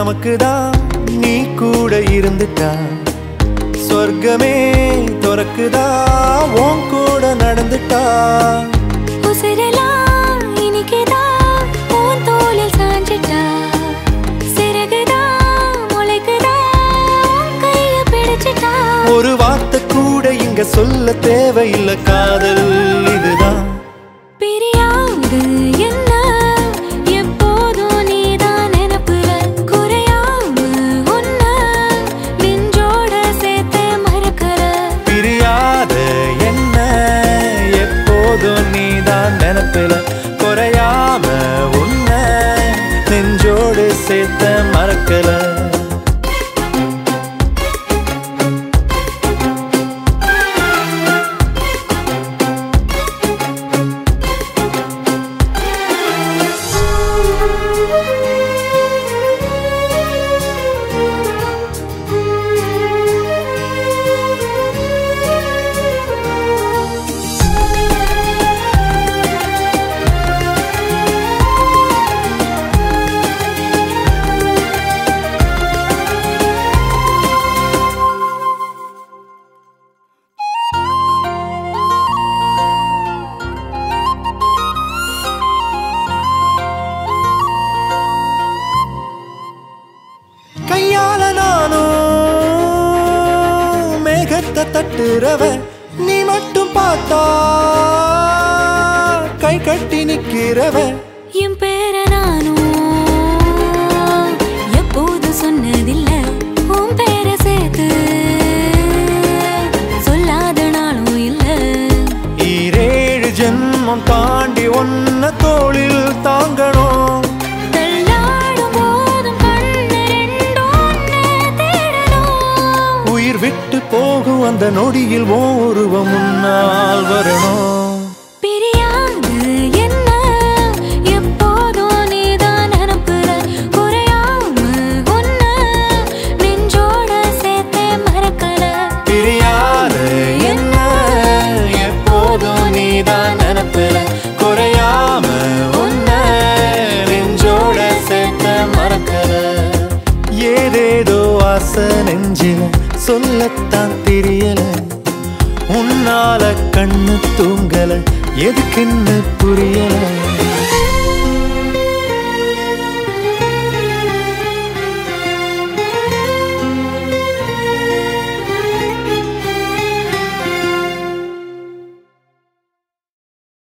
நமக்கு தான் நீ கூட இருந்துட்டா சொர்க்கமே துறக்குதா உன் கூட நடந்துட்டா உசிரெல்லாம் இனிக்குதான் உன் தோளில் சாஞ்சிட்டா சிறகுதான் முளைக்குதா உன் கைய பிடிச்சிட்டா ஒரு வார்த்தை கூட இங்க சொல்ல தேவையில்லை காதல் இதுதான் பிரியாது என்ன எப்போதும் நீதான் நினப்புல குறையாம உன்ன நெஞ்சோட சேர்த்து மறக்கற பிரியாத என்ன எப்போதும் நீதான் நினப்பில குறையாம உன்னை நெஞ்சோடு சேர்த்த மறக்கல கையால நானும் மேகத்தை தட்டுறவ நீ மட்டும் பார்த்தா கை கட்டி நிக்கிறவ என் பேர நானும் எப்போது சொன்னதில்ல உன் பேர சேர்த்து சொல்லாத நாளும் இல்ல ஈரேழு ஜென்மம் தாண்டி ஒன்ன தோளில் தாங்கணும் தள்ளாடும் போதும் கண்ணு ரெண்டும் உன்னை தேடணும் உயிர் விட்டு போகும் அந்த நொடியில் ஓ உருவம் முன்னால் வரணும் பிரியாது என்ன எப்போதும் நீதான் நினப்புல குறையாம உன்ன நெஞ்சோட சேர்த்தே மறக்கல பிரியாத என்ன எப்போதும் நீதான் நினப்பில குறையாம உன்னை நெஞ்சோட சேர்த்த மறக்கல ஏதேதோ ஆசை நெஞ்சில சொல்லத்தான் தெரியல உன்னால கண்ணு தூங்கல எதுக்குன்னு புரியல